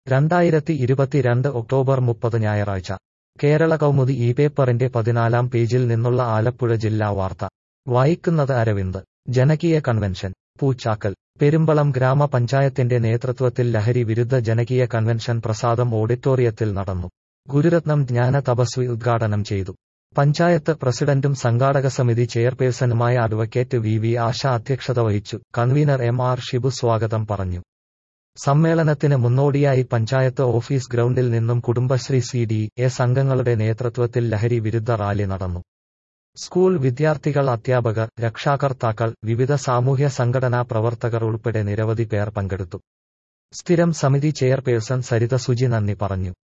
രണ്ടായിരത്തി ഇരുപത്തിരണ്ട് ഒക്ടോബർ മുപ്പത് ഞായറാഴ്ച കേരള കൗമുദി ഈ പേപ്പറിന്റെ പതിനാലാം പേജിൽ നിന്നുള്ള ആലപ്പുഴ ജില്ലാ വാർത്ത വായിക്കുന്നത് അരവിന്ദ് ജനകീയ കൺവെൻഷൻ പൂച്ചാക്കൽ പെരുമ്പളം ഗ്രാമപഞ്ചായത്തിന്റെ നേതൃത്വത്തിൽ ലഹരി വിരുദ്ധ ജനകീയ കൺവെൻഷൻ പ്രസാദം ഓഡിറ്റോറിയത്തിൽ നടന്നു ഗുരുരത്നം ജ്ഞാന തപസ്വി ഉദ്ഘാടനം ചെയ്തു പഞ്ചായത്ത് പ്രസിഡന്റും സംഘാടക സമിതി ചെയർപേഴ്സണുമായ അഡ്വക്കേറ്റ് വി വി ആശ അധ്യക്ഷത വഹിച്ചു കൺവീനർ എം ആർ ഷിബു സ്വാഗതം പറഞ്ഞു സമ്മേളനത്തിന് മുന്നോടിയായി പഞ്ചായത്ത് ഓഫീസ് ഗ്രൗണ്ടിൽ നിന്നും കുടുംബശ്രീ സി ഡി എ സംഘങ്ങളുടെ നേതൃത്വത്തിൽ ലഹരി വിരുദ്ധ റാലി നടന്നു സ്കൂൾ വിദ്യാർത്ഥികൾ അധ്യാപകർ രക്ഷാകർത്താക്കൾ വിവിധ സാമൂഹ്യ സംഘടനാ പ്രവർത്തകർ ഉൾപ്പെടെ നിരവധി പേർ പങ്കെടുത്തു സ്ഥിരം സമിതി ചെയർപേഴ്സൺ സരിത സുജി നന്ദി പറഞ്ഞു